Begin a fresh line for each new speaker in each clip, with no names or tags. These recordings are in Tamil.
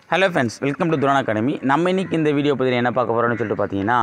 Hello friends welcome to Thuran academy நம்ம இன்னைக்கு இந்த வீடியோ பற்றி என்ன பார்க்க போகிறோம்னு சொல்லிட்டு பார்த்தீங்கன்னா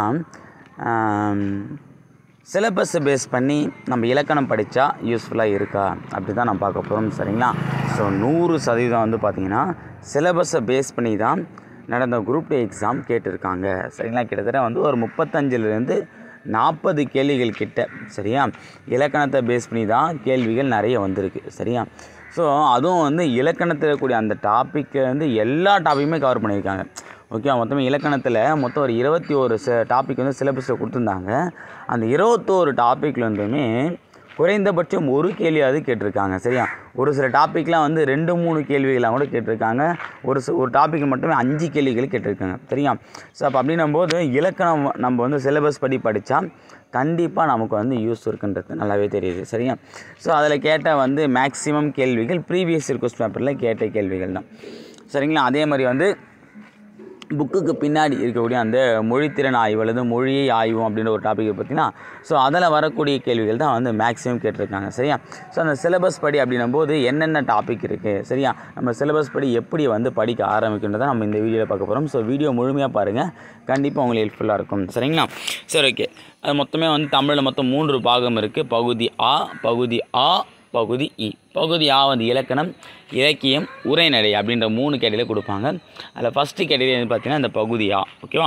சிலபஸை பேஸ் பண்ணி நம்ம இலக்கணம் படித்தா யூஸ்ஃபுல்லாக இருக்கா அப்படி தான் நம்ம பார்க்க போகிறோம் சரிங்களா ஸோ நூறு சதவீதம் வந்து பார்த்தீங்கன்னா சிலபஸை பேஸ் பண்ணி தான் நடந்த குரூப் டே எக்ஸாம் கேட்டிருக்காங்க சரிங்களா கிட்டத்தட்ட வந்து ஒரு முப்பத்தஞ்சிலேருந்து நாற்பது கேள்விகள் கிட்ட சரியா இலக்கணத்தை பேஸ் பண்ணி தான் கேள்விகள் நிறைய வந்திருக்கு சரியா ஸோ அதுவும் வந்து இலக்கணத்தில் இருக்கக்கூடிய அந்த டாப்பிக்கை வந்து எல்லா டாப்பிக்குமே கவர் பண்ணியிருக்காங்க ஓகே மொத்தமே இலக்கணத்தில் மொத்தம் ஒரு இருபத்தி ஒரு ச டாபிக் வந்து சிலபஸில் கொடுத்துருந்தாங்க அந்த இருபத்தோரு டாப்பிக்கில் வந்துமே குறைந்தபட்சம் ஒரு கேள்வியாவது கேட்டிருக்காங்க சரியா ஒரு சில டாப்பிக்லாம் வந்து ரெண்டு மூணு கேள்விகளாக கூட கேட்டிருக்காங்க ஒரு சி ஒரு டாபிக் மட்டுமே அஞ்சு கேள்விகள் கேட்டிருக்காங்க சரியா ஸோ அப்போ அப்படின்னும் போது இலக்கணம் நம்ம வந்து சிலபஸ் படி படித்தா கண்டிப்பாக நமக்கு வந்து யூஸ் இருக்குன்றது நல்லாவே தெரியுது சரியா ஸோ அதில் கேட்ட வந்து மேக்ஸிமம் கேள்விகள் ப்ரீவியஸ் இயர் கொஸ்டின் பேப்பரில் கேட்ட கேள்விகள் தான் சரிங்களா அதே மாதிரி வந்து புக்குக்கு பின்னாடி இருக்கக்கூடிய அந்த மொழித்திறன் ஆய்வு அல்லது மொழியை ஆய்வும் அப்படின்ற ஒரு டாப்பிக்கை பார்த்தீங்கன்னா ஸோ அதில் வரக்கூடிய கேள்விகள் தான் வந்து மேக்ஸிமம் கேட்டிருக்காங்க சரியா ஸோ அந்த சிலபஸ் படி அப்படின்னும் போது என்னென்ன டாபிக் இருக்குது சரியா நம்ம சிலபஸ் படி எப்படி வந்து படிக்க ஆரம்பிக்கின்றதை நம்ம இந்த வீடியோவில் பார்க்க போகிறோம் ஸோ வீடியோ முழுமையாக பாருங்கள் கண்டிப்பாக உங்களுக்கு ஹெல்ப்ஃபுல்லாக இருக்கும் சரிங்களா சரி ஓகே அது மொத்தமே வந்து தமிழில் மொத்தம் மூன்று பாகம் இருக்குது பகுதி ஆ பகுதி ஆ பகுதி இ பகுதி ஆ வந்து இலக்கணம் இலக்கியம் உரைநடை அப்படின்ற மூணு கேட்டகரியில் கொடுப்பாங்க அதில் ஃபஸ்ட்டு கேட்டகரி வந்து பார்த்தீங்கன்னா இந்த பகுதி ஆ ஓகேவா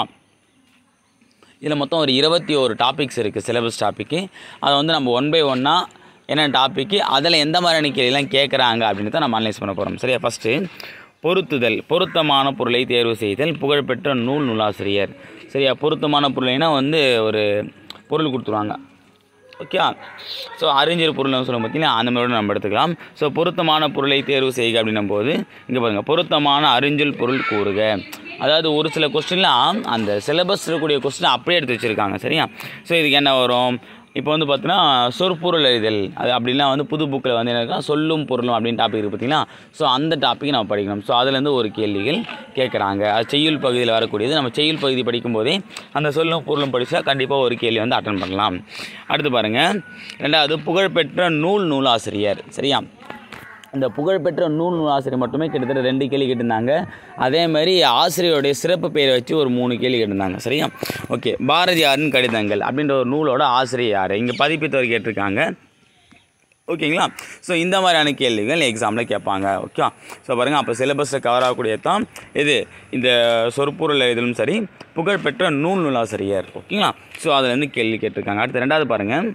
இதில் மொத்தம் ஒரு இருபத்தி ஒரு டாபிக்ஸ் இருக்குது சிலபஸ் டாப்பிக்கு அதை வந்து நம்ம ஒன் பை ஒன்னாக என்ன டாப்பிக்கு அதில் எந்த மாதிரியான கேள்விலாம் கேட்குறாங்க அப்படின்னு தான் நம்ம அனலைஸ் பண்ண போகிறோம் சரியா ஃபஸ்ட்டு பொருத்துதல் பொருத்தமான பொருளை தேர்வு செய்தல் புகழ்பெற்ற நூல் நூலாசிரியர் சரியா பொருத்தமான பொருளைனா வந்து ஒரு பொருள் கொடுத்துருவாங்க ஓகே ஸோ அறிஞர் பொருள்னு சொல்லும் பார்த்தீங்கன்னா அந்த மாதிரி நம்ம எடுத்துக்கலாம் ஸோ பொருத்தமான பொருளை தேர்வு செய்க அப்படின்னும் போது இங்கே பாருங்கள் பொருத்தமான அறிஞ்சல் பொருள் கூறுக அதாவது ஒரு சில கொஸ்டின்லாம் அந்த சிலபஸ் இருக்கக்கூடிய கொஸ்டின் அப்படியே எடுத்து வச்சுருக்காங்க சரியா ஸோ இதுக்கு என்ன வரும் இப்போ வந்து பார்த்தீங்கன்னா சொற்பொருள் அறிதல் அது அப்படின்னா வந்து புது புக்கில் வந்து என்ன இருக்குன்னா சொல்லும் பொருளும் அப்படின்னு டாபிக் இருக்குது பார்த்தீங்கன்னா ஸோ அந்த டாப்பிக் நம்ம படிக்கணும் ஸோ அதுலேருந்து ஒரு கேள்விகள் கேட்குறாங்க அது செய்யுள் பகுதியில் வரக்கூடியது நம்ம செய்யுள் பகுதி படிக்கும்போதே அந்த சொல்லும் பொருளும் படித்தா கண்டிப்பாக ஒரு கேள்வி வந்து அட்டன் பண்ணலாம் அடுத்து பாருங்கள் ரெண்டாவது புகழ்பெற்ற நூல் நூலாசிரியர் சரியா இந்த புகழ்பெற்ற நூல் நூலாசிரியர் மட்டுமே கிட்டத்தட்ட ரெண்டு கேள்வி கேட்டிருந்தாங்க அதே மாதிரி ஆசிரியருடைய சிறப்பு பெயரை வச்சு ஒரு மூணு கேள்வி கேட்டிருந்தாங்க சரியா ஓகே பாரதியாரின் கடிதங்கள் அப்படின்ற ஒரு நூலோட ஆசிரியர் யார் இங்கே பதிப்பித்தவர் கேட்டிருக்காங்க ஓகேங்களா ஸோ இந்த மாதிரியான கேள்விகள் எக்ஸாமில் கேட்பாங்க ஓகே ஸோ பாருங்கள் அப்போ சிலபஸில் கவர் ஆகக்கூடிய தான் இது இந்த சொற்பொருள் இதிலும் சரி புகழ்பெற்ற நூல் நூலாசிரியர் ஓகேங்களா ஸோ அதுலேருந்து கேள்வி கேட்டிருக்காங்க அடுத்து ரெண்டாவது பாருங்கள்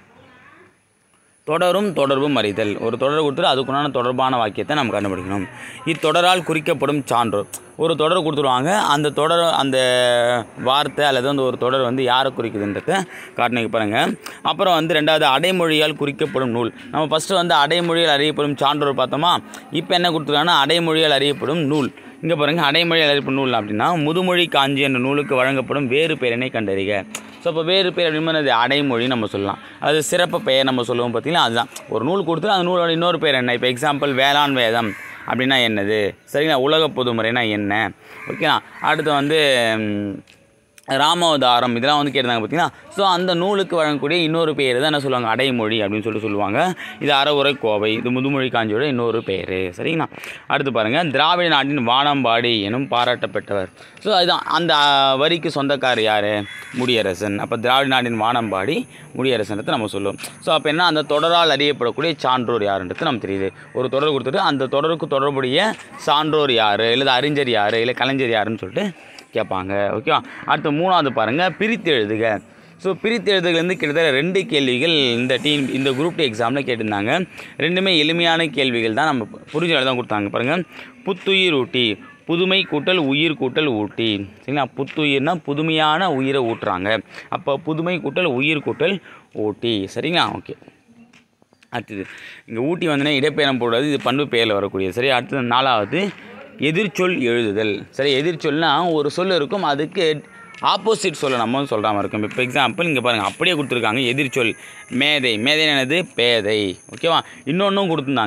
தொடரும் தொடர்பும் அறிதல் ஒரு தொடர் கொடுத்துட்டு அதுக்குண்டான தொடர்பான வாக்கியத்தை நம்ம கண்டுபிடிக்கணும் இத்தொடரால் குறிக்கப்படும் சான்றோர் ஒரு தொடர் கொடுத்துருவாங்க அந்த தொடர் அந்த வார்த்தை அல்லது அந்த ஒரு தொடர் வந்து யாரை குறிக்குதுன்றத காட்டினு பாருங்கள் அப்புறம் வந்து ரெண்டாவது அடைமொழியால் குறிக்கப்படும் நூல் நம்ம ஃபஸ்ட்டு வந்து அடைமொழியால் அறியப்படும் சான்றோர் பார்த்தோமா இப்போ என்ன கொடுத்துருக்காங்கன்னா அடைமொழியால் அறியப்படும் நூல் இங்கே பாருங்கள் அடைமொழியால் அறியப்படும் நூல் அப்படின்னா முதுமொழி காஞ்சி என்ற நூலுக்கு வழங்கப்படும் வேறு பெயரினை கண்டறிக ஸோ இப்போ வேறு பேர் அப்படின்னா அது அடைமொழி நம்ம சொல்லலாம் அது சிறப்பு பெயர் நம்ம சொல்லுவோம் பார்த்தீங்கன்னா அதுதான் ஒரு நூல் கொடுத்து அந்த நூலோட இன்னொரு பேர் என்ன இப்போ எக்ஸாம்பிள் வேளாண் வேதம் அப்படின்னா என்னது சரிங்களா உலக பொதுமுறைனா என்ன ஓகேங்களா அடுத்து வந்து ம், ராமாவதாரம் இதெல்லாம் வந்து கேட்டாங்க பார்த்தீங்கன்னா ஸோ அந்த நூலுக்கு வழங்கக்கூடிய இன்னொரு பேர் தான் என்ன சொல்லுவாங்க அடைமொழி அப்படின்னு சொல்லிட்டு சொல்லுவாங்க இது அறவுரை கோவை இது முதுமொழி காஞ்சியோட இன்னொரு பேர் சரிங்களா அடுத்து பாருங்கள் திராவிட நாட்டின் வானம்பாடி எனும் பாராட்டப்பட்டவர் ஸோ அதுதான் அந்த அஹ், வரிக்கு சொந்தக்காரர் யார் முடியரசன் அப்போ திராவிட நாட்டின் வானம்பாடி முடியரசன்றதை நம்ம சொல்லுவோம் ஸோ அப்போ என்ன அந்த தொடரால் அறியப்படக்கூடிய சான்றோர் யாருன்றது நமக்கு தெரியுது ஒரு தொடர் கொடுத்துட்டு அந்த தொடருக்கு தொடர்புடைய சான்றோர் யார் இல்லை அறிஞர் யார் இல்லை கலைஞர் யாருன்னு சொல்லிட்டு கேட்பாங்க ஓகேவா அடுத்து மூணாவது பாருங்கள் பிரித்து எழுதுக ஸோ பிரித்து எழுதுகலேருந்து கிட்டத்தட்ட ரெண்டு கேள்விகள் இந்த டீம் இந்த குரூப் டூ எக்ஸாமில் கேட்டிருந்தாங்க ரெண்டுமே எளிமையான கேள்விகள் தான் நம்ம புரிஞ்ச தான் கொடுத்தாங்க பாருங்கள் புத்துயிர் ஊட்டி புதுமை கூட்டல் உயிர் கூட்டல் ஊட்டி சரிங்களா புத்துயிர்னா புதுமையான உயிரை ஊட்டுறாங்க அப்போ புதுமை கூட்டல் உயிர் கூட்டல் ஊட்டி சரிங்களா ஓகே அடுத்தது இங்கே ஊட்டி வந்தோடனே இடப்பெயரம் போடுறது இது பண்பு பெயரில் வரக்கூடியது சரி அடுத்தது நாலாவது எதிர்ச்சொல் எழுதுதல் சரி எதிர்ச்சொல்னா ஒரு சொல் இருக்கும் அதுக்கு ஆப்போசிட் சொல்ல நம்ம சொல்கிற மாதிரி இருக்கும் இப்போ எக்ஸாம்பிள் இங்கே பாருங்கள் அப்படியே கொடுத்துருக்காங்க எதிர்ச்சொல் மேதை மேதை என்னது பேதை ஓகேவா இன்னொன்றும் கொடுத்துருந்தாங்க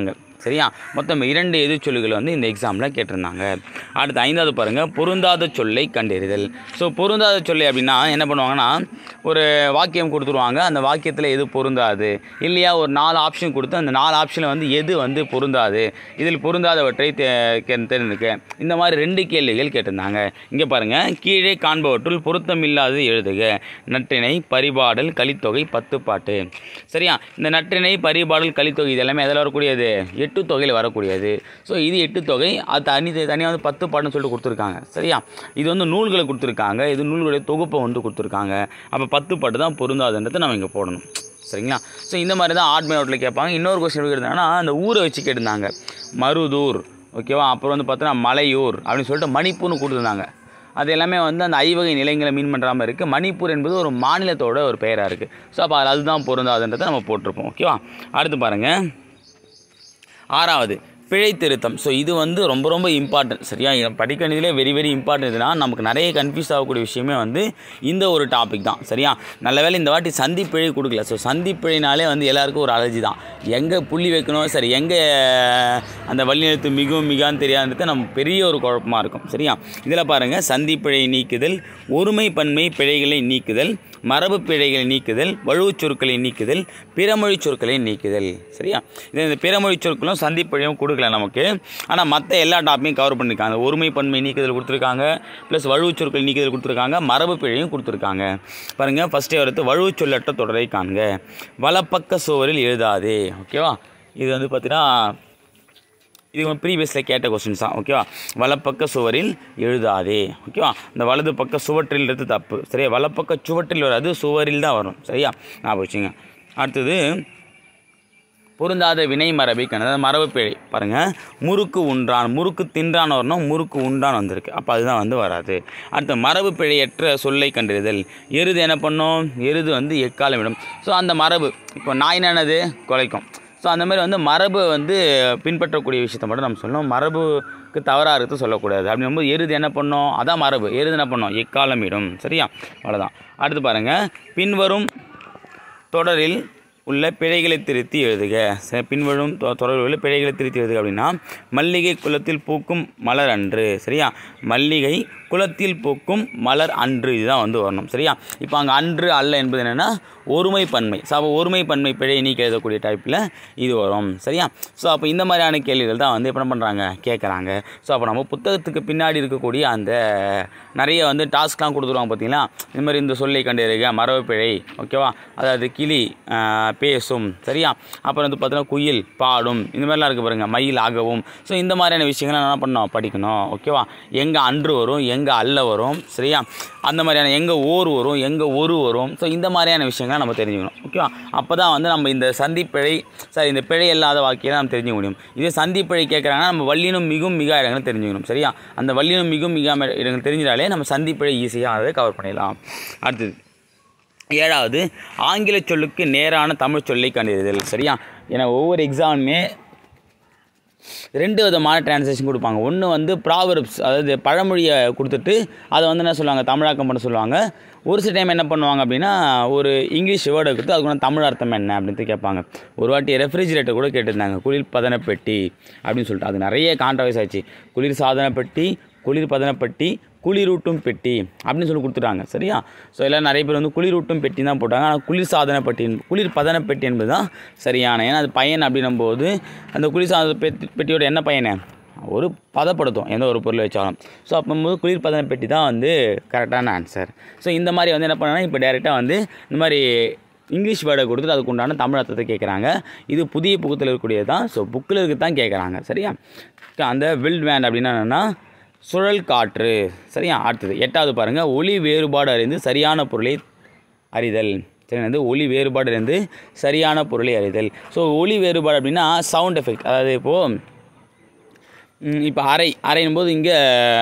சரியா மொத்தம் இரண்டு எதிர்ச்சொல்லுகள் வந்து இந்த எக்ஸாமில் கேட்டிருந்தாங்க அடுத்து ஐந்தாவது பாருங்கள் பொருந்தாத சொல்லை கண்டறிதல் ஸோ பொருந்தாத சொல்லை அப்படின்னா என்ன பண்ணுவாங்கன்னா ஒரு வாக்கியம் கொடுத்துருவாங்க அந்த வாக்கியத்தில் எது பொருந்தாது இல்லையா ஒரு நாலு ஆப்ஷன் கொடுத்து அந்த நாலு ஆப்ஷனில் வந்து எது வந்து பொருந்தாது இதில் பொருந்தாதவற்றை தே கே- தெரிந்துக்க இந்த மாதிரி ரெண்டு கேள்விகள் கேட்டிருந்தாங்க இங்கே பாருங்கள் கீழே காண்பவற்றுள் பொருத்தமில்லாதது எழுதுக நற்றிணை பரிபாடல் கலித்தொகை பத்து பாட்டு சரியா இந்த நற்றிணை பரிபாடல் கலித்தொகை இது எல்லாமே எதில் வரக்கூடியது எட்டு தொகையில் வரக்கூடியது ஸோ இது எட்டு தொகை அது தனி தனியாக வந்து பத்து பாட்டுன்னு சொல்லிட்டு கொடுத்துருக்காங்க சரியா இது வந்து நூல்களை கொடுத்துருக்காங்க இது நூல்களுடைய தொகுப்பை வந்து கொடுத்துருக்காங்க அப்போ பத்து பாட்டு தான் பொருந்தாதுன்றதை நம்ம இங்கே போடணும் சரிங்களா ஸோ இந்த மாதிரி தான் ஆட் நோட்டில் கேட்பாங்க இன்னொரு கொஸ்டின் எப்படி கேட்டாங்கன்னா அந்த ஊரை வச்சு கேட்டிருந்தாங்க மருதூர் ஓகேவா அப்புறம் வந்து பார்த்தோன்னா மலையூர் அப்படின்னு சொல்லிட்டு மணிப்பூர்னு கொடுத்துருந்தாங்க அது எல்லாமே வந்து அந்த ஐவகை நிலைங்களை மீன் பண்ணுறாமல் இருக்குது மணிப்பூர் என்பது ஒரு மாநிலத்தோட ஒரு பெயராக இருக்குது ஸோ அப்போ அது அதுதான் பொருந்தாதுன்றதை நம்ம போட்டிருப்போம் ஓகேவா அடுத்து பாருங்கள் ஆறாவது பிழை திருத்தம் ஸோ இது வந்து ரொம்ப ரொம்ப இம்பார்ட்டன்ட் சரியா இது படிக்கணிதிலே வெரி வெரி இம்பார்ட்டன்ட் இதுனா நமக்கு நிறைய கன்ஃபியூஸ் ஆகக்கூடிய விஷயமே வந்து இந்த ஒரு டாபிக் தான் சரியா நல்ல வேளை இந்த வாட்டி சந்தி பிழை கொடுக்கல ஸோ சந்தி பிழைனாலே வந்து எல்லாருக்கும் ஒரு அலர்ஜி தான் எங்கே புள்ளி வைக்கணும் சரி எங்கே அந்த வழிநிறுத்து மிகவும் மிகான்னு தெரியாதுன்றது நம்ம பெரிய ஒரு குழப்பமாக இருக்கும் சரியா இதில் பாருங்கள் சந்தி பிழை நீக்குதல் ஒருமை பன்மை பிழைகளை நீக்குதல் மரபு பிழைகளை நீக்குதல் வழுவுச் சொற்களை நீக்குதல் பிறமொழி சொற்களை நீக்குதல் சரியா இது இந்த பிறமொழி சொற்களும் சந்திப்பிழையும் கொடுக்கல நமக்கு ஆனால் மற்ற எல்லா டாப்பையும் கவர் பண்ணியிருக்காங்க ஒருமை பன்மை நீக்குதல் கொடுத்துருக்காங்க ப்ளஸ் வழுவுச் சொற்கள் நீக்குதல் கொடுத்துருக்காங்க மரபு பிழையும் கொடுத்துருக்காங்க பாருங்கள் ஃபஸ்ட்டே வரது வழுவுச் சொல்லற்ற தொடரை காண்க வலப்பக்க சுவரில் எழுதாதே ஓகேவா இது வந்து பார்த்தீங்கன்னா இது ப்ரீவியஸில் கேட்ட கொஸ்டின்ஸ் தான் ஓகேவா வலப்பக்க சுவரில் எழுதாதே ஓகேவா இந்த வலது பக்க சுவற்றில்ன்றது தப்பு சரியா வலப்பக்க சுவற்றில் வராது சுவரில் தான் வரும் சரியா ஞாபகம் வச்சுங்க அடுத்தது பொருந்தாத வினை மரபை கண்டது அதாவது மரபு பிழை பாருங்கள் முறுக்கு உண்டான் முறுக்கு தின்றான் வரணும் முறுக்கு உண்டான் வந்திருக்கு அப்போ அதுதான் வந்து வராது அடுத்து மரபு பிழையற்ற சொல்லை கண்டறிதல் எருது என்ன பண்ணும் எருது வந்து எக்காலம் விடும் ஸோ அந்த மரபு இப்போ நாய் என்னது குலைக்கும் ஸோ அந்த மாதிரி வந்து மரபு வந்து பின்பற்றக்கூடிய விஷயத்தை மட்டும் நம்ம சொல்லணும் மரபுக்கு தவறாக இருக்குது சொல்லக்கூடாது அப்படிங்கும்போது எருது என்ன பண்ணும் அதான் மரபு எருது என்ன பண்ணும் எக்காலம் இடும் சரியா அவ்வளோதான் அடுத்து பாருங்கள் பின்வரும் தொடரில் உள்ள பிழைகளை திருத்தி எழுதுக ச- பின்வரும் தொ- தொடரில் உள்ள பிழைகளை திருத்தி எழுதுக அப்படின்னா மல்லிகை குளத்தில் பூக்கும் மலர் அன்று சரியா மல்லிகை குளத்தில் பூக்கும் மலர் அன்று இதுதான் வந்து வரணும் சரியா இப்போ அங்கே அன்று அல்ல என்பது என்னென்னா ஒருமை பன்மை ஸோ அப்போ ஒருமை பன்மை பிழையை நீக்கி எழுதக்கூடிய டைப்பில் இது வரும் சரியா ஸோ அப்போ இந்த மாதிரியான கேள்விகள் தான் வந்து இப்போ என்ன பண்ணுறாங்க கேட்குறாங்க ஸோ அப்போ நம்ம புத்தகத்துக்கு பின்னாடி இருக்கக்கூடிய அந்த நிறைய வந்து டாஸ்க்லாம் கொடுத்துருவாங்க பார்த்தீங்களா இந்த மாதிரி இந்த சொல்லை கண்டறிக மரபு பிழை ஓகேவா அதாவது கிளி ஆஹ், பேசும் சரியா அப்புறம் வந்து பார்த்தீங்கன்னா குயில் பாடும் இந்த மாதிரிலாம் இருக்குது பாருங்கள் மயில் ஆகவும் ஸோ இந்த மாதிரியான விஷயங்களை என்ன பண்ணணும் படிக்கணும் ஓகேவா எங்கே அன்று வரும் எங்கே அல்ல வரும் சரியா அந்த மாதிரியான எங்கே ஓர் வரும் எங்கே ஒரு வரும் ஸோ இந்த மாதிரியான விஷயங்களை நம்ம தெரிஞ்சுக்கணும் ஓகேவா அப்போ தான் வந்து நம்ம இந்த சந்திப்பிழை சாரி இந்த பிழை இல்லாத வாக்கியம் நம்ம தெரிஞ்சுக்க முடியும் இதே சந்திப்பிழை கேட்குறாங்கன்னா நம்ம வல்லினம் மிகும் மிக இடங்களை தெரிஞ்சுக்கணும் சரியா அந்த வல்லினம் மிகும் மிக இடங்கள் தெரிஞ்சிட்டாலே நம்ம சந்திப்பிழை ஈஸியாக அதை கவர் பண்ணிடலாம் அடுத்தது ஏழாவது ஆங்கில சொல்லுக்கு நேரான தமிழ் சொல்லை கண்டறிதல் சரியா ஏன்னா ஒவ்வொரு எக்ஸாமுமே ரெண்டு விதமான டிரான்ஸ்லேஷன் கொடுப்பாங்க ஒன்று வந்து ப்ராவர்ப்ஸ் அதாவது பழமொழியை கொடுத்துட்டு அதை வந்து என்ன சொல்லுவாங்க தமிழாக்கம் பண்ண சொல்லுவாங்க ஒரு சில டைம் என்ன பண்ணுவாங்க அப்படின்னா ஒரு இங்கிலீஷ் வேர்டை கொடுத்து அதுக்கு வந்து தமிழ் அர்த்தம் என்ன அப்படின்ட்டு கேட்பாங்க ஒரு வாட்டி ரெஃப்ரிஜிரேட்டர் கூட கேட்டிருந்தாங்க குளிர் பதன பெட்டி அப்படின்னு சொல்லிட்டு அது நிறைய கான்ட்ரவர்ஸ் ஆச்சு குளிர் சாதன பெட்டி குளிர் பதன பெட்டி குளிரூட்டும் பெட்டி அப்படின்னு சொல்லி கொடுத்துட்டாங்க சரியா ஸோ எல்லாம் நிறைய பேர் வந்து குளிரூட்டும் பெட்டி தான் போட்டாங்க ஆனால் குளிர் சாதன பெட்டி குளிர் பதன பெட்டி என்பது தான் சரியான ஏன்னா அது பயன் அப்படின்னும் போது அந்த குளிர் சாதன பெட்டி பெட்டியோட என்ன பயனை ஒரு பதப்படுத்தும் எந்த ஒரு பொருளை வச்சாலும் ஸோ அப்போது குளிர் பதன பெட்டி தான் வந்து கரெக்டான ஆன்சர் ஸோ இந்த மாதிரி வந்து என்ன பண்ணனா இப்போ டேரெக்டாக வந்து இந்த மாதிரி இங்கிலீஷ் வேர்டை கொடுத்துட்டு அதுக்கு உண்டான தமிழ் அர்த்தத்தை கேட்குறாங்க இது புதிய புக்கத்தில் இருக்கக்கூடியது தான் ஸோ புக்கில் இருக்கு தான் கேட்குறாங்க சரியா அந்த வில்ட் வேண்ட் அப்படின்னா என்னென்னா சுழல் காற்று சரியா அடுத்தது எட்டாவது பாருங்கள் ஒளி வேறுபாடு அறிந்து சரியான பொருளை அறிதல் சரி வந்து ஒளி வேறுபாடு அறிந்து சரியான பொருளை அறிதல் ஸோ ஒளி வேறுபாடு அப்படின்னா சவுண்ட் எஃபெக்ட் அதாவது இப்போது இப்போ அறை அறையும் போது இங்கே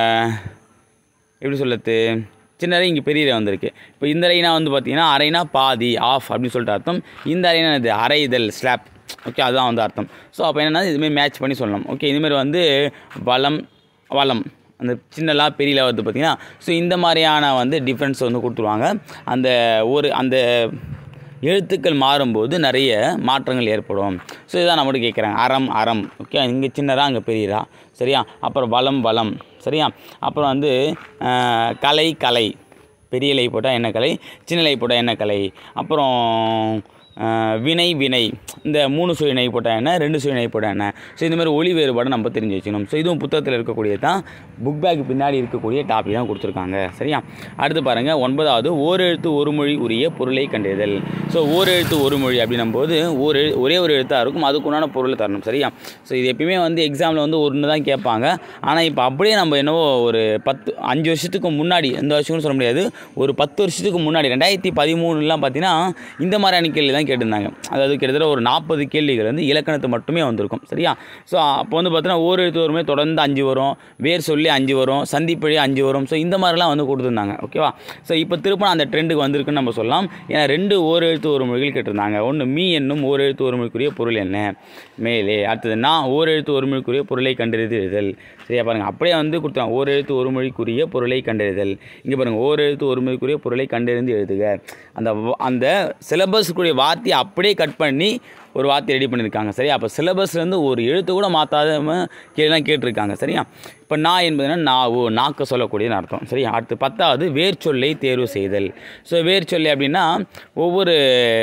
எப்படி சொல்லுறது சின்ன அறை இங்கே பெரிய அறை வந்திருக்கு இப்போ இந்த அறைனா வந்து பார்த்தீங்கன்னா அறைனா பாதி ஆஃப் அப்படின்னு சொல்லிட்டு அர்த்தம் இந்த அறைனா இது அறைதல் ஸ்லாப் ஓகே அதுதான் வந்து அர்த்தம் ஸோ அப்போ என்னென்னா இதுமாரி மேட்ச் பண்ணி சொல்லணும் ஓகே இதுமாரி வந்து வளம் வளம் அந்த சின்னலா பெரியலா வருது பார்த்தீங்கன்னா ஸோ இந்த மாதிரியான வந்து டிஃப்ரென்ஸ் வந்து கொடுத்துருவாங்க அந்த ஒரு அந்த எழுத்துக்கள் மாறும்போது நிறைய மாற்றங்கள் ஏற்படும் ஸோ இதான் நம்மகிட்ட கேட்குறாங்க அறம் அறம் ஓகே இங்கே சின்னதா அங்கே பெரியதா சரியா அப்புறம் வளம் வளம் சரியா அப்புறம் வந்து ஆஹ், கலை கலை பெரிய லை போட்டால் என்ன கலை சின்ன லை போட்டால் என்ன கலை அப்புறம் ஆஹ், வினை வினை இந்த மூணு சுழினை போட்டால் என்ன ரெண்டு சுழினை போட்டால் என்ன ஸோ இந்த மாதிரி ஒளி வேறுபாடு நம்ம தெரிஞ்சு வச்சுக்கணும் ஸோ இதுவும் புத்தகத்தில் இருக்கக்கூடியது தான் புக் பேக் பின்னாடி இருக்கக்கூடிய டாபிக் தான் கொடுத்துருக்காங்க சரியா அடுத்து பாருங்கள் ஒன்பதாவது ஓரெழுத்து ஒரு மொழி உரிய பொருளை கண்டறிதல் ஸோ ஓரெழுத்து ஒரு மொழி அப்படின்னும் போது ஒரு எழு- ஒரே ஒரு எழுத்தாக இருக்கும் அதுக்குண்டான பொருளை தரணும் சரியா ஸோ இது எப்பயுமே வந்து எக்ஸாமில் வந்து ஒன்று தான் கேட்பாங்க ஆனால் இப்போ அப்படியே நம்ம என்னவோ ஒரு பத்து அஞ்சு வருஷத்துக்கு முன்னாடி இந்த வருஷம்னு சொல்ல முடியாது ஒரு பத்து வருஷத்துக்கு முன்னாடி ரெண்டாயிரத்தி பதிமூணுலாம் பார்த்தீங்கன்னா இந்த மாதிரியான கேள்வி தான் கேட்டிருந்தாங்க அதாவது கிட்டத்தட்ட ஒரு நாற்பது கேள்விகள் வந்து இலக்கணத்து மட்டுமே வந்திருக்கும் சரியா ஸோ அப்போ வந்து பார்த்தீங்கன்னா ஓர் எழுத்து வருமே தொடர்ந்து அஞ்சு வரும் வேர் சொல்லி அஞ்சு வரும் சந்திப்பழி அஞ்சு வரும் ஸோ இந்த மாதிரிலாம் வந்து கொடுத்துருந்தாங்க ஓகேவா ஸோ இப்போ திரும்ப அந்த ட்ரெண்டுக்கு வந்திருக்குன்னு நம்ம சொல்லலாம் ஏன்னா ரெண்டு ஓர் எழுத்து ஒரு மொழிகள் கேட்டிருந்தாங்க ஒன்று மீ என்னும் ஓர் எழுத்து ஒரு மொழிக்குரிய பொருள் என்ன மேலே அடுத்தது நான் ஓர் எழுத்து ஒரு மொழிக்குரிய பொருளை கண்டறிந்து எழுதல் சரியா பாருங்கள் அப்படியே வந்து கொடுத்தாங்க ஓர் எழுத்து ஒரு மொழிக்குரிய பொருளை கண்டறிதல் இங்கே பாருங்கள் ஓர் எழுத்து ஒரு மொழிக்குரிய பொருளை கண்டறிந்து எழுதுக அந்த வ- அந்த சிலபஸ்க்குரிய வார்த்தையை அப்படியே கட் பண்ணி ஒரு வார்த்தை ரெடி பண்ணியிருக்காங்க சரியா அப்போ சிலபஸ்லேருந்து ஒரு எழுத்து கூட மாற்றாத கேள்விலாம் கேட்டிருக்காங்க சரியா இப்போ நான் என்பதுனா நாவு நாக்க சொல்லக்கூடியன்னு அர்த்தம் சரியா அடுத்து பத்தாவது வேர்ச்சொல்லை தேர்வு செய்தல் ஸோ வேர்ச்சொல்லை அப்படின்னா ஒவ்வொரு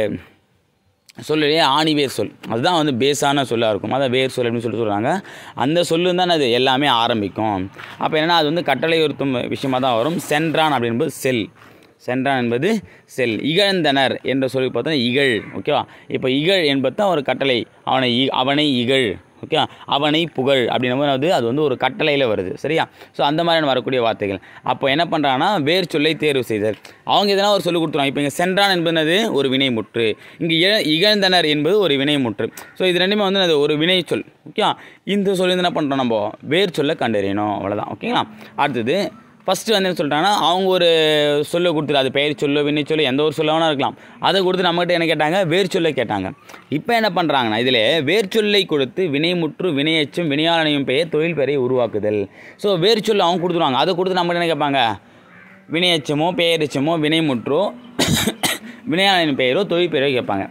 சொல்லையே ஆணி வேர் சொல் அதுதான் வந்து பேஸான சொல்லாக இருக்கும் அதான் வேர் சொல் அப்படின்னு சொல்லிட்டு சொல்கிறாங்க அந்த சொல்லு தான் அது எல்லாமே ஆரம்பிக்கும் அப்போ என்னென்னா அது வந்து கட்டளை உறுத்தும் விஷயமா தான் வரும் சென்றான் அப்படின்பது செல் சென்றான் என்பது செல் இகழ்ந்தனர் என்ற சொல்லி பார்த்தா இகழ் ஓகேவா இப்போ இகழ் என்பது தான் ஒரு கட்டளை அவனை இ- அவனை இகழ் ஓகே அவனை புகழ் அப்படின்னும் போது அது வந்து ஒரு கட்டளையில் வருது சரியா ஸோ அந்த மாதிரியான வரக்கூடிய வார்த்தைகள் அப்போ என்ன பண்ணுறாங்கன்னா வேர் சொல்லை தேர்வு செய்தல் அவங்க எதனா ஒரு சொல்லி கொடுத்துருவாங்க இப்போ இங்கே சென்றான் என்பது ஒரு வினைமுற்று இங்கே இழ இகழ்ந்தனர் என்பது ஒரு வினைமுற்று ஸோ இது ரெண்டுமே வந்து அது ஒரு வினை சொல் ஓகே இந்த சொல்லி வந்து என்ன பண்ணுறோம் நம்ம வேர் சொல்ல கண்டறியணும் அவ்வளோதான் ஓகேங்களா அடுத்தது ஃபஸ்ட்டு வந்து என்ன சொல்லிட்டாங்கன்னா அவங்க ஒரு சொல்ல கொடுத்துரு அது பெயர் சொல்லு வினை சொல்லு எந்த ஒரு சொல்ல வேணா இருக்கலாம் அதை கொடுத்து நம்மகிட்ட என்ன கேட்டாங்க வேர் சொல்ல கேட்டாங்க இப்போ என்ன பண்ணுறாங்கன்னா இதில் வேர் சொல்லை கொடுத்து வினைமுற்று வினையச்சும் வினையாளனையும் பெயர் தொழில் பெயரை உருவாக்குதல் ஸோ வேர் சொல்ல அவங்க கொடுத்துருவாங்க அதை கொடுத்து நம்மகிட்ட என்ன கேட்பாங்க வினையச்சமோ பெயரெச்சமோ வினைமுற்றோ வினையாளனின் பெயரோ தொழில் பெயரோ கேட்பாங்க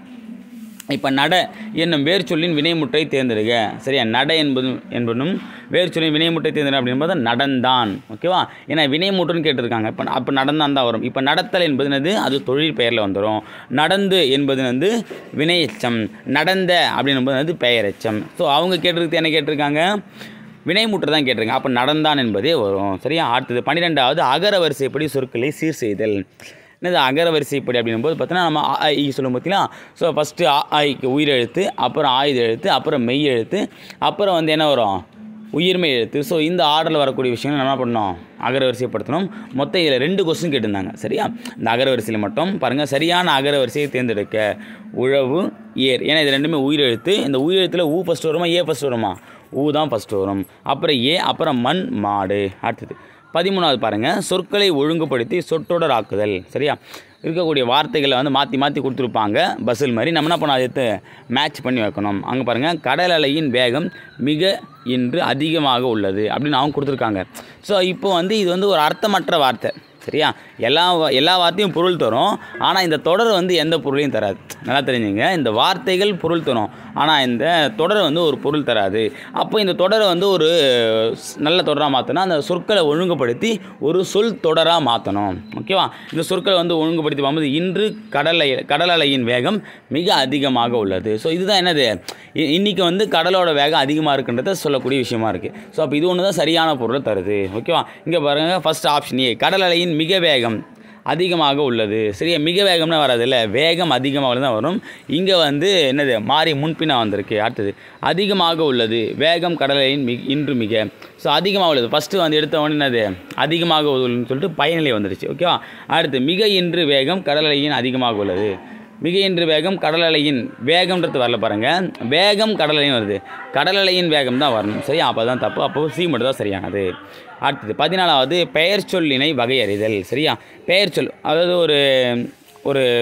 இப்போ நட என்னும் வேர் சொல்லின் வினைமுற்றை தேர்ந்தெடுக்க சரியா நட என்பதும் என்பதும் வேர் சொல்லின் வினைமுற்றை தேர்ந்தெடு அப்படின்பது நடந்தான் ஓகேவா ஏன்னா வினைமுற்றுன்னு கேட்டிருக்காங்க இப்போ அப்போ நடந்தான் தான் வரும் இப்போ நடத்தல் என்பது என்னது அது தொழில் பெயரில் வந்துடும் நடந்து என்பது வந்து வினையச்சம் நடந்த அப்படின்பது வந்து பெயரெச்சம் ஸோ அவங்க கேட்டிருக்கு என்ன கேட்டிருக்காங்க வினைமுற்று தான் கேட்டிருக்காங்க அப்போ நடந்தான் என்பதே வரும் சரியா அடுத்தது பன்னிரெண்டாவது அகர வரிசைப்படி சொற்களை சீர் செய்தல் என்னது அகர வரிசைப்படி அப்படின்னும் போது பார்த்தீங்கன்னா நம்ம அ, ஆ, இ சொல்லும் பார்த்தீங்களா ஸோ ஃபஸ்ட்டு ஆ ஆய்க்கு உயிரெழுத்து அப்புறம் ஆயுத எழுத்து அப்புறம் மெய் எழுத்து அப்புறம் வந்து என்ன வரும் உயிர்மை எழுத்து ஸோ இந்த ஆர்டரில் வரக்கூடிய விஷயங்கள் நம்ம என்ன பண்ணணும் அகர வரிசைப்படுத்தணும் மொத்தம் இதில் ரெண்டு கொஸ்டின் கேட்டிருந்தாங்க சரியா இந்த அகர வரிசையில் மட்டும் பாருங்கள் சரியான அகர வரிசையை தேர்ந்தெடுக்க உழவு ஏர் ஏன்னா இது ரெண்டுமே உயிரெழுத்து இந்த உயிரெழுத்தில் ஊ ஃபஸ்ட்டு வருமா ஏ ஃபஸ்ட்டு வருமா ஊ தான் ஃபஸ்ட்டு வரும் அப்புறம் ஏ அப்புறம் மண் மாடு அடுத்தது பதிமூணாவது பாருங்கள் சொற்களை ஒழுங்குபடுத்தி சொற்றொடர் ஆக்குதல் சரியா இருக்கக்கூடிய வார்த்தைகளை வந்து மாற்றி மாற்றி கொடுத்துருப்பாங்க பஸ்ஸில் மாதிரி நம்ம என்ன பண்ண எடுத்து மேட்ச் பண்ணி வைக்கணும் அங்கே பாருங்கள் கடல் அலையின் வேகம் மிக இன்று அதிகமாக உள்ளது அப்படின்னு அவங்க கொடுத்துருக்காங்க ஸோ இப்போ வந்து இது வந்து ஒரு அர்த்தமற்ற வார்த்தை சரியா எல்லா வா- எல்லா வார்த்தையும் பொருள் தரும் ஆனால் இந்த தொடர் வந்து எந்த பொருளையும் தராது நல்லா தெரிஞ்சுங்க இந்த வார்த்தைகள் பொருள் தரும் ஆனால் இந்த தொடர் வந்து ஒரு பொருள் தராது அப்போ இந்த தொடரை வந்து ஒரு ஸ்- நல்ல தொடராக மாற்றணும் அந்த சொற்களை ஒழுங்குபடுத்தி ஒரு சொல் தொடராக மாற்றணும் ஓகேவா இந்த சொற்களை வந்து ஒழுங்குபடுத்தி பார்க்கும்போது இன்று கடலை கடல் அலையின் வேகம் மிக அதிகமாக உள்ளது ஸோ இதுதான் என்னது இ- இன்னைக்கு வந்து கடலோட வேகம் அதிகமாக இருக்குன்றத சொல்லக்கூடிய விஷயமா இருக்குது ஸோ அப்போ இது ஒன்று தான் சரியான பொருளை தருது ஓகேவா இங்கே பாருங்கள் ஃபர்ஸ்ட் ஆப்ஷன் ஏ கடல் அலையின் மிக வேகம் அதிகமாக உள்ளது சரியா மிக வேகம்னு வராது இல்லை வேகம் அதிகமாக தான் வரும் இங்கே வந்து என்னது மாறி முன்பின்னா வந்திருக்கு அடுத்தது அதிகமாக உள்ளது வேகம் கடலையின் மிக இன்று மிக ஸோ அதிகமாக உள்ளது ஃபஸ்ட்டு வந்து எடுத்த உடனே என்னது அதிகமாக உள்ளதுன்னு சொல்லிட்டு பயனிலை வந்துடுச்சு ஓகேவா அடுத்து மிக இன்று வேகம் கடலையின் அதிகமாக உள்ளது மிக இன்று வேகம் கடல் அலையின் வேகம்ன்றது வரல பாருங்க வேகம் கடல் அலையின் வருது கடல் அலையின் வேகம் தான் வரணும் சரியா அப்போ தான் தப்பு அப்போ சி மட்டும் தான் சரியானது அடுத்தது பதினாலாவது பெயர் சொல்லினை வகையறிதல் சரியா பெயர் சொல் அதாவது ஒரு ஒரு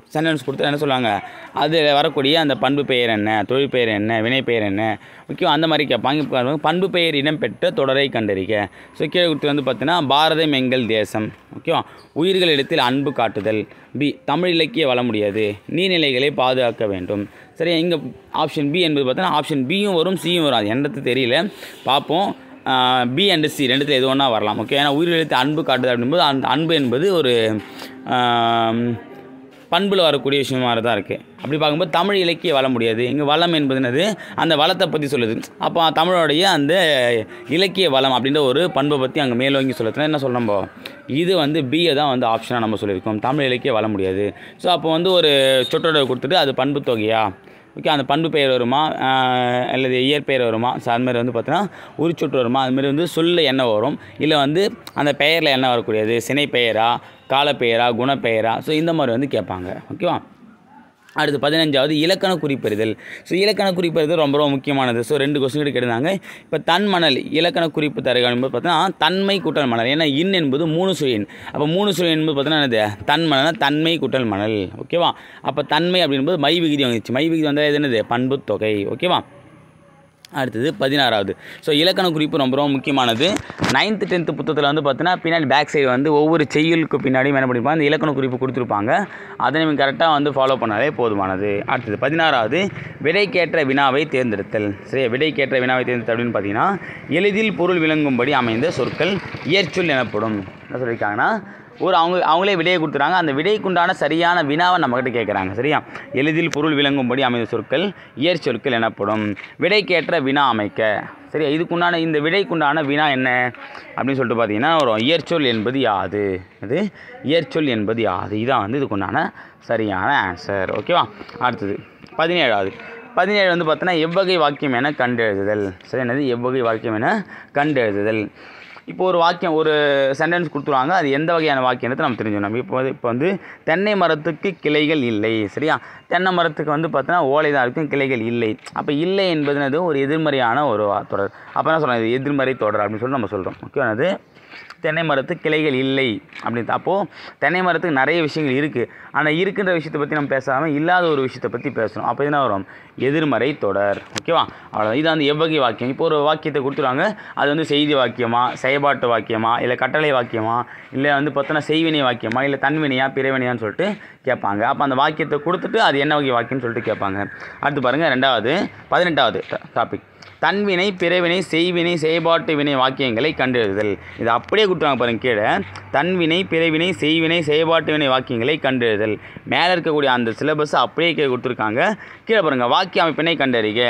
சென்டென்ஸ் கொடுத்து என்ன சொல்லுவாங்க அது வரக்கூடிய அந்த பண்பு பெயர் என்ன தொழில் பெயர் என்ன வினை பெயர் என்ன முக்கியம் அந்த மாதிரி கேட்பாங்க இப்போ பாருங்க, பண்பு பெயர் இடம்பெற்ற தொடரை கண்டறிக ஸோ கீழே கொடுத்து வந்து பார்த்தீங்கன்னா பாரதம் எங்கள் தேசம் ஓகேவா உயிர்களிடத்தில் அன்பு காட்டுதல் பி தமிழ் இலக்கிய வள முடியாது நீர்நிலைகளை பாதுகாக்க வேண்டும் சரி இங்கே ஆப்ஷன் பி என்பது பார்த்தீங்கன்னா ஆப்ஷன் பியும் வரும் சியும் வரும் அது என்னது தெரியல பார்ப்போம் பி அண்ட் சி ரெண்டுத்தில் எது ஒன்றா வரலாம் ஓகே ஏன்னா உயிரிழத்து அன்பு காட்டுது அப்படின்போது அந்த அன்பு என்பது ஒரு ஆம், பண்பில் வரக்கூடிய விஷயம் மாதிரி தான் இருக்குது அப்படி பார்க்கும்போது தமிழ் இலக்கிய வள முடியாது இங்கே வளம் என்பது என்னது அந்த வளத்தை பற்றி சொல்லுது அப்போ தமிழோடைய அந்த இலக்கிய வளம் அப்படின்ற ஒரு பண்பை பற்றி அங்கே மேலோங்கி சொல்லுறதுனா என்ன சொல்கிறோம் நம்ம இது வந்து பிஏ தான் வந்து ஆப்ஷனாக நம்ம சொல்லியிருக்கோம் தமிழ் இலக்கிய வள முடியாது ஸோ அப்போ வந்து ஒரு சொற்றொடர் கொடுத்துட்டு அது பண்பு தொகையா ஓகே அந்த பண்பு பெயர் வருமா ஆஹ் அல்லது இயற்பெயர் வருமா ஸோ அது மாதிரி வந்து பார்த்தீங்கன்னா உரிச்சொற்று வருமா அது மாதிரி வந்து சொல்ல என்ன வரும் இல்லை வந்து அந்த பெயரில் என்ன வரக்கூடியது சினை பெயரா காலப்பெயரா குணப்பெயரா ஸோ இந்த மாதிரி வந்து கேட்பாங்க ஓகேவா அடுத்து பதினஞ்சாவது இலக்கண குறிப்பறிதல் ஸோ இலக்கண குறிப்பறிதல் ரொம்ப ரொம்ப முக்கியமானது ஸோ ரெண்டு கொஸ்டின் கூட கேட்டிருந்தாங்க இப்போ தன் மணல் இலக்கண குறிப்பு தருக என்பது பார்த்தீங்கன்னா தன்மை குட்டல் மணல் ஏன்னா இன் என்பது மூணு சுழின் அப்போ மூணு சுழின் என்பது பார்த்தீங்கன்னா என்னது தன் மணல்னா தன்மை குட்டல் மணல் ஓகேவா அப்போ தன்மை அப்படின்போது மை விகிதி வந்துச்சு மை விகிதி வந்தால் எது என்னது பண்பு தொகை ஓகேவா அடுத்தது பதினாறாவது ஸோ இலக்கண குறிப்பு ரொம்ப ரொம்ப முக்கியமானது நைன்த்து டென்த்து புத்தகத்தில் வந்து பார்த்தீங்கன்னா பின்னாடி பேக் சைடு வந்து ஒவ்வொரு செய்யுளுக்கு பின்னாடியும் என்ன பண்ணியிருப்பாங்க இந்த இலக்கண குறிப்பு கொடுத்துருப்பாங்க அதை நீங்கள் கரெக்டாக வந்து ஃபாலோ பண்ணாலே போதுமானது அடுத்தது பதினாறாவது விடைக்கேற்ற வினாவை தேர்ந்தெடுத்தல் சரி விடைக்கேற்ற வினாவை தேர்ந்தெடுத்தல் அப்படின்னு பார்த்தீங்கன்னா எளிதில் பொருள் விளங்கும்படி அமைந்த சொற்கள் இயற்சொல் எனப்படும் என்ன சொல்லியிருக்காங்கன்னா ஒரு அவங்க அவங்களே விடையை கொடுத்துறாங்க அந்த விடைக்குண்டான சரியான வினாவை நம்மக்கிட்ட கேட்குறாங்க சரியா எளிதில் பொருள் விளங்கும்படி அமைந்த சொற்கள் இயற் சொற்கள் எனப்படும் விடைக்கேற்ற வினா அமைக்க சரியா இதுக்குண்டான இந்த விடைக்குண்டான வினா என்ன அப்படின்னு சொல்லிட்டு பார்த்தீங்கன்னா வரும் இயற்சொல் என்பது யாது அது இயற்சொல் என்பது யாது இதான் வந்து இதுக்குண்டான சரியான ஆன்சர் ஓகேவா அடுத்தது பதினேழாவது பதினேழு வந்து பார்த்தோன்னா எவ்வகை வாக்கியம் என கண்டெழுதுதல் சரி என்னது எவ்வகை வாக்கியம் என கண்டெழுதுதல் இப்போ ஒரு வாக்கியம் ஒரு சென்டென்ஸ் கொடுத்துருவாங்க அது எந்த வகையான வாக்கியத்தை நம்ம தெரிஞ்சுக்கணும் இப்போ வந்து இப்போ வந்து தென்னை மரத்துக்கு கிளைகள் இல்லை சரியா தென்னை மரத்துக்கு வந்து பார்த்தோன்னா ஓலை தான் இருக்கும் கிளைகள் இல்லை அப்போ இல்லை என்பதுனது ஒரு எதிர்மறையான ஒரு வா- தொடர் அப்போ என்ன சொல்கிறோம் இது எதிர்மறை தொடர் அப்படின்னு சொல்லி நம்ம சொல்கிறோம் ஓகேவா அது தென்னை மரத்துக்கு கிளைகள் இல்லை அப்படின்னு அப்போது தென்னை மரத்துக்கு நிறைய விஷயங்கள் இருக்குது ஆனால் இருக்கின்ற விஷயத்தை பற்றி நம்ம பேசாமல் இல்லாத ஒரு விஷயத்தை பற்றி பேசணும் அப்போ என்ன வரும் எதிர்மறை தொடர் ஓகேவா அவ்வளோதான் இது வந்து எவ்வகை வாக்கியம் இப்போ ஒரு வாக்கியத்தை கொடுத்துருவாங்க அது வந்து செய்தி வாக்கியமா செயல்பாட்டு வாக்கியமா இல்லை கட்டளை வாக்கியமா இல்லை வந்து பார்த்தோன்னா செய்வினை வாக்கியமா இல்லை தன்வினையா பிறவினையான்னு சொல்லிட்டு கேட்பாங்க அப்போ அந்த வாக்கியத்தை கொடுத்துட்டு அது என்ன வகை வாக்கியம்னு சொல்லிட்டு கேட்பாங்க அடுத்து பாருங்கள் ரெண்டாவது பதினெட்டாவது டாபிக் தன்வினை பிறவினை செய்வினை செயல்பாட்டு வினை வாக்கியங்களை கண்டெழுதுதல் இது அப்படியே கொடுத்துருவாங்க பாருங்க கீழே தன்வினை பிறவினை செய்வினை செயல்பாட்டு வினை வாக்கியங்களை கண்டெழுதுதல் மேலே இருக்கக்கூடிய அந்த சிலபஸ் அப்படியே கீழே கொடுத்துருக்காங்க கீழே பாருங்க வாக்கிய அமைப்பினை கண்டறிக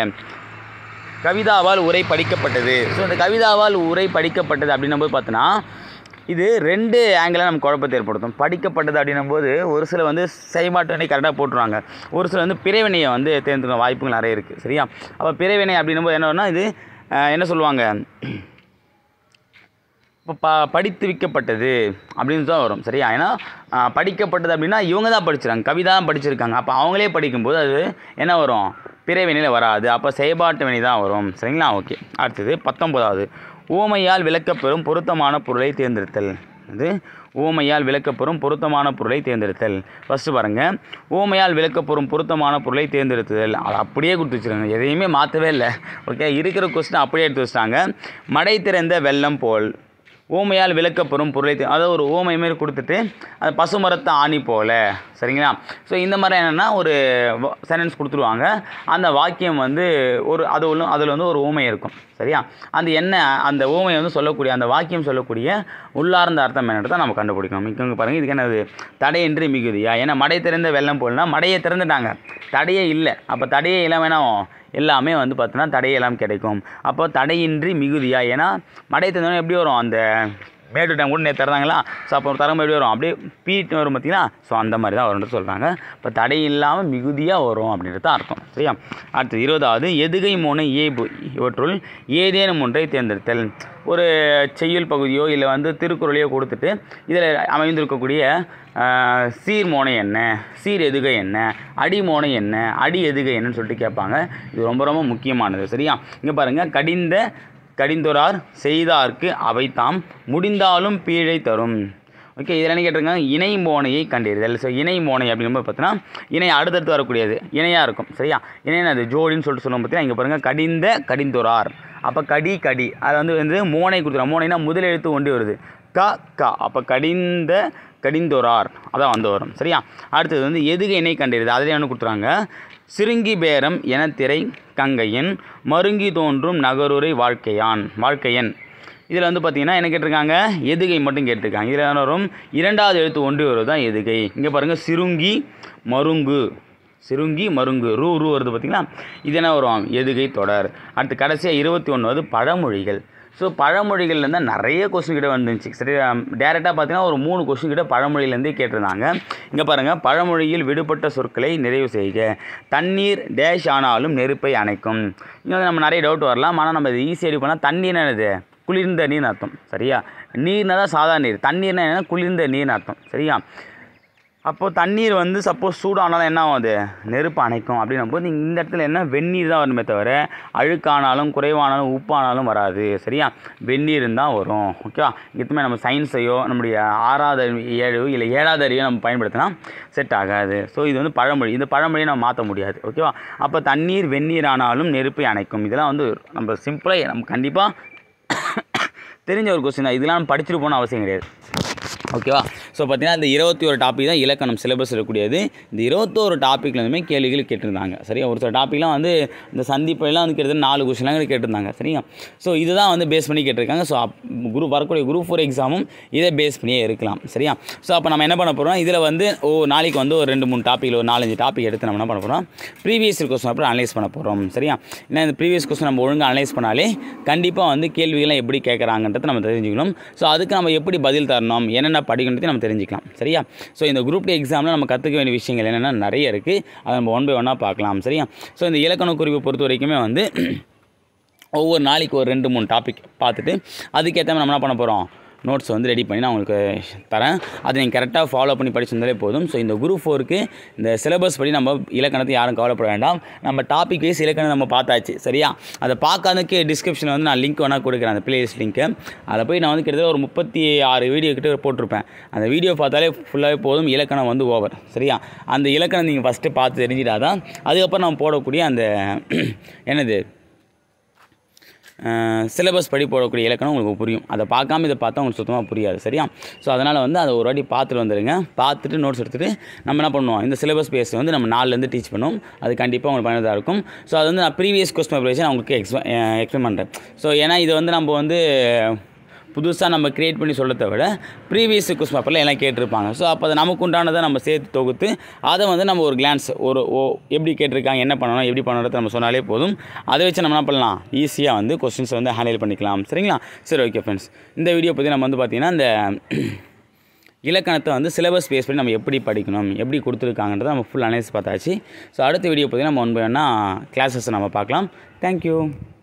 கவிதாவால் உரை படிக்கப்பட்டது ஸோ இந்த கவிதாவால் உரை படிக்கப்பட்டது அப்படின்னும் போது பார்த்தோன்னா இது ரெண்டு ஆங்கிளில் நம்ம குழப்பத்தை ஏற்படுத்தும் படிக்கப்பட்டது அப்படின்னும் போது ஒரு சில வந்து செயல்பாட்டு வினை கரெக்டாக போட்டுருவாங்க ஒரு சில வந்து பிறவினையை வந்து தேர்ந்தெடுக்க வாய்ப்புகள் நிறைய இருக்குது சரியா அப்போ பிறவினை அப்படின்னும் போது என்னன்னா இது அஹ், என்ன சொல்லுவாங்க இப்போ ப படித்து விற்கப்பட்டது அப்படின்னு தான் வரும் சரியா ஏன்னா ஆ, படிக்கப்பட்டது அப்படின்னா இவங்க தான் படிச்சிருக்காங்க கவிதா தான் படிச்சிருக்காங்க அப்போ அவங்களே படிக்கும்போது அது என்ன வரும் பிறவினையில் வராது அப்போ செயல்பாட்டு வினை தான் வரும் சரிங்களா ஓகே அடுத்தது பத்தொன்பதாவது ஊமையால் விளக்கப்பெறும் பொருத்தமான பொருளை தேர்ந்தெடுத்தல் இது ஊமையால் விளக்கப்பெறும் பொருத்தமான பொருளை தேர்ந்தெடுத்தல் ஃபஸ்ட்டு பாருங்கள் ஊமையால் விளக்கப்பெறும் பொருத்தமான பொருளை தேர்ந்தெடுத்தல் அது அப்படியே கொடுத்து வச்சுருக்காங்க எதையுமே மாற்றவே இல்லை ஓகே இருக்கிற கொஸ்டின் அப்படியே எடுத்து வச்சிட்டாங்க மடை திறந்த வெள்ளம் போல் ஊமையால் விளக்கப்பெறும் பொருளை தே- அதாவது ஒரு ஊமை மாரி கொடுத்துட்டு அது பசுமரத்தை ஆணி போல சரிங்களா ஸோ இந்த மாதிரி என்னென்னா ஒரு சென்டென்ஸ் கொடுத்துருவாங்க அந்த வாக்கியம் வந்து ஒரு அது உள்ள அதில் வந்து ஒரு ஊமை இருக்கும் சரியா அந்த என்ன அந்த ஊமை வந்து சொல்லக்கூடிய அந்த வாக்கியம் சொல்லக்கூடிய உள்ளார்ந்த அர்த்தம் என்னன்றதை நம்ம கண்டுபிடிக்கணும் இங்கே பாருங்கள் இதுக்கு என்னது தடையின்றி மிகுதியா ஏன்னா மடை திறந்த வெள்ளம் போலனா மடையை திறந்துட்டாங்க தடையே இல்லை அப்போ தடையே இல்லாமல் என்ன ஆகும்? எல்லாமே வந்து பார்த்தோன்னா தடையெல்லாம் கிடைக்கும் அப்போ தடையின்றி மிகுதியா ஏன்னா மடை திறந்தோடனே எப்படி வரும் அந்த மேட்டு டேம் கூட நேற்று திறந்தாங்களா ஸோ அப்போ தரம் எப்படி வரும் அப்படியே பீட் வரும் பார்த்தீங்களா ஸோ அந்த மாதிரி தான் வரும்னு சொல்கிறாங்க இப்போ தடை இல்லாமல் மிகுதியாக வரும் அப்படின்றது தான் அர்த்தம் சரியா அடுத்து இருபதாவது எதுகை மூணு ஏபு இவற்றுள் ஏதேனும் ஒன்றை தேர்ந்தெடுத்தல் ஒரு செய்யுள் பகுதியோ இல்லை வந்து திருக்குறளையோ கொடுத்துட்டு இதில் அமைந்திருக்கக்கூடிய ஆஹ், சீர் மோனை என்ன சீர் எதுகை என்ன அடி மோனை என்ன அடி எதுகை என்னன்னு சொல்லிட்டு கேட்பாங்க இது ரொம்ப ரொம்ப முக்கியமானது சரியா இங்கே பாருங்கள் கடிந்த கடிந்தொரார் செய்தார்க்கு அவை தாம் முடிந்தாலும் பீழை தரும் ஓகே இதில் என்ன கேட்டிருக்காங்க இணை மோனையை கண்டறிதல் ஸோ இணை மோனை அப்படிங்கும்போது பார்த்தீங்கன்னா இணை அடுத்தடுத்து வரக்கூடியது இணையாக இருக்கும் சரியா இணைனா அது ஜோடின்னு சொல்லிட்டு சொல்லுவோம் பார்த்தீங்கன்னா இங்கே பாருங்கள் கடிந்த கடிந்துரார் அப்போ கடி கடி அது வந்து வந்து மோனை கொடுத்துருவோம் மோனைனா முதல் எழுத்து ஒன்றி வருது க க அப்போ கடிந்த கடிந்தொரார் அதான் வந்து வரும் சரியா அடுத்தது வந்து எதுக இணை கண்டறிது அதில் என்ன கொடுத்துறாங்க சிறுங்கி பேரம் என திரை கங்கையன் மருங்கி தோன்றும் நகருரை வாழ்க்கையான் வாழ்க்கையன் இதில் வந்து பார்த்தீங்கன்னா என்ன கேட்டிருக்காங்க எதுகை மட்டும் கேட்டிருக்காங்க இதில் என்ன வரும் இரண்டாவது எழுத்து ஒன்று வருவது தான் எதுகை இங்கே பாருங்கள் சிறுங்கி மருங்கு சிறுங்கி மருங்கு ரூ ரூ வருது பார்த்தீங்களா இது என்ன வரும் எதுகை தொடர் அடுத்து கடைசியாக இருபத்தி ஒன்று வந்து பழமொழிகள் ஸோ பழமொழிகள்லேருந்து நிறைய கொஸ்டின் கிட்ட வந்துருந்துச்சு சரி டேரெக்டாக பார்த்தீங்கன்னா ஒரு மூணு கொஸ்டின் கிட்ட பழமொழியிலேருந்தே கேட்டிருந்தாங்க இங்கே பாருங்கள் பழமொழியில் விடுபட்ட சொற்களை நிறைவு செய்க தண்ணீர் டேஷ் ஆனாலும் நெருப்பை அணைக்கும் இங்கே வந்து நம்ம நிறைய டவுட் வரலாம் ஆனால் நம்ம இது ஈஸியாக பண்ணால் தண்ணீர் என்னது குளிர்ந்த நீர்னு அர்த்தம் சரியா நீர்னா தான் சாதாரண நீர் தண்ணீர்னா என்ன குளிர்ந்த நீர்னு அர்த்தம் சரியா அப்போது தண்ணீர் வந்து சப்போஸ் சூடானாலும் என்ன ஆகும் அது நெருப்பு அணைக்கும் அப்படின்னும் போது இந்த இடத்துல என்ன வெந்நீர் தான் வருமே தவிர அழுக்கானாலும் குறைவானாலும் உப்பானாலும் வராது சரியா வெந்நீர் தான் வரும் ஓகேவா இதுமே நம்ம சயின்ஸையோ நம்முடைய ஆறாவது அறிவு, ஏழு இல்லை ஏழாவது அறிவையோ நம்ம பயன்படுத்தினா செட் ஆகாது ஸோ இது வந்து பழமொழி இந்த பழமொழியை நம்ம மாற்ற முடியாது ஓகேவா அப்போ தண்ணீர் வெந்நீர் ஆனாலும் நெருப்பை அணைக்கும் இதெல்லாம் வந்து நம்ம சிம்பிளாக நம்ம கண்டிப்பாக தெரிஞ்ச ஒரு கொஸ்டின் தான் இதெல்லாம் நம்ம படிச்சுட்டு போகணும் அவசியம் கிடையாது ஓகேவா ஸோ பார்த்தீங்கன்னா இந்த இருபத்தி ஒரு டாபிக் தான் இலக்கணம் சிலபஸ் இருக்கக்கூடியது இந்த இருபத்தோரு டாப்பிக்லேருந்துமே கேள்விகள் கேட்டிருந்தாங்க சரியா ஒரு சில டாப்பிக்லாம் வந்து இந்த சந்திப்பெல்லாம் வந்து கிட்டத்தட்ட நாலு கொஸ்டின்லாம் கேட்டிருந்தாங்க சரியா ஸோ இதுதான் வந்து பேஸ் பண்ணி கேட்டிருக்காங்க ஸோ குரூப் வரக்கூடிய குரூப் ஃபோர் எக்ஸாமும் இதை பேஸ் பண்ணியே இருக்கலாம் சரியா ஸோ அப்போ நம்ம என்ன பண்ண போகிறோம் இதில் வந்து ஓ நாளைக்கு வந்து ஒரு ரெண்டு மூணு டாப்பிக்கில் ஒரு நாலஞ்சு டாபிக் எடுத்து நம்ம என்ன பண்ண போகிறோம் ப்ரீவியஸ் கொஸ்டின் அப்புறம் அனலைஸ் பண்ண போகிறோம் சரியா ஏன்னா இந்த ப்ரீவியஸ் கொஸ்டின் நம்ம ஒழுங்காக அனலைஸ் பண்ணாலே கண்டிப்பாக வந்து கேள்விகள்லாம் எப்படி கேட்குறாங்கன்றதை நம்ம தெரிஞ்சுக்கணும் ஸோ அதுக்கு நம்ம எப்படி பதில் தரணும் என்னென்ன படிக்கணுன்றதை நம்ம தெரிஞ்சுக்கலாம் சரியா ஸோ இந்த குரூப் டி எக்ஸாமில் நம்ம கற்றுக்க வேண்டிய விஷயங்கள் என்னென்னா நிறைய இருக்குது அதை நம்ம ஒன் பை ஒன்னாக பார்க்கலாம் சரியா ஸோ இந்த இலக்கண குறிப்பை பொறுத்த வரைக்குமே வந்து ஒவ்வொரு நாளைக்கு ஒரு ரெண்டு மூணு டாபிக் பார்த்துட்டு அதுக்கேற்ற மாதிரி நம்ம என்ன பண்ண போகிறோம் நோட்ஸ் வந்து ரெடி பண்ணி நான் உங்களுக்கு தரேன் அதை நீங்கள் கரெக்டாக ஃபாலோ பண்ணி படிச்சிருந்தாலே போதும் ஸோ இந்த குரூப் ஃபோருக்கு இந்த சிலபஸ் படி நம்ம இலக்கணத்தை யாரும் கவலைப்பட வேண்டாம் நம்ம டாபிக் வைஸ் இலக்கணம் நம்ம பார்த்தாச்சு சரியா அதை பார்க்காததுக்கு டிஸ்கிரிப்ஷனில் வந்து நான் லிங்க் வேணால் கொடுக்குறேன் அந்த பிளேலிஸ்ட் லிங்க்கு அதில் போய் நான் வந்து கிட்டத்தட்ட ஒரு முப்பத்தி ஆறு வீடியோ கிட்ட போட்டிருப்பேன் அந்த வீடியோ பார்த்தாலே ஃபுல்லாகவே போதும் இலக்கணம் வந்து ஓவர் சரியா அந்த இலக்கணம் நீங்கள் ஃபஸ்ட்டு பார்த்து தெரிஞ்சிட்டாதான் அதுக்கப்புறம் நம்ம போடக்கூடிய அந்த என்னது சிலபஸ் படி போடக்கூடிய இலக்கணம் உங்களுக்கு புரியும் அதை பார்க்காம இதை பார்த்தா உங்களுக்கு சுத்தமாக புரியாது சரியா ஸோ அதனால் வந்து அதை ஒரு வாட்டி பார்த்துட்டு வந்துடுங்க பார்த்துட்டு நோட்ஸ் எடுத்துகிட்டு நம்ம என்ன பண்ணுவோம் இந்த சிலபஸ் பேஸ் வந்து நம்ம நாலுலேருந்து டீச் பண்ணுவோம் அது கண்டிப்பாக உங்களுக்கு பயனுள்ளதாக இருக்கும் ஸோ அது வந்து நான் ப்ரீவியஸ் கொஸ்டின் ப்ரிப்பரேஷன் நான் உங்களுக்கு எக்ஸ்பிள எக்ஸ்பிளைன் பண்ணுறேன் ஸோ ஏன்னா இது வந்து நம்ம வந்து புதுசாக நம்ம க்ரியேட் பண்ணி சொல்கிறத விட ப்ரீவியஸ் கொஸ்டின் பேப்பரில் எல்லாம் கேட்டிருப்பாங்க ஸோ அப்போ அதை நமக்கு உண்டானதை நம்ம சேர்த்து தொகுத்து அதை வந்து நம்ம ஒரு கிளான்ஸ் ஒரு ஓ எப்படி கேட்டிருக்காங்க என்ன பண்ணணும் எப்படி பண்ணணுன்றதை நம்ம சொன்னாலே போதும் அதை வச்சு நம்ம என்ன பண்ணலாம் ஈஸியாக வந்து கொஸ்டின்ஸை வந்து ஹேண்டில் பண்ணிக்கலாம் சரிங்களா சரி ஓகே ஃப்ரெண்ட்ஸ் இந்த வீடியோ பற்றி நம்ம வந்து பார்த்திங்கன்னா இந்த இலக்கணத்தை வந்து சிலபஸ் பேஸ் பண்ணி நம்ம எப்படி படிக்கணும் எப்படி கொடுத்துருக்காங்கன்றதை நம்ம ஃபுல் அனலைஸ் பார்த்தாச்சு ஸோ அடுத்த வீடியோ பற்றி நம்ம ஒன் பை ஒன்றா கிளாஸஸ் நம்ம பார்க்கலாம் தேங்க்யூ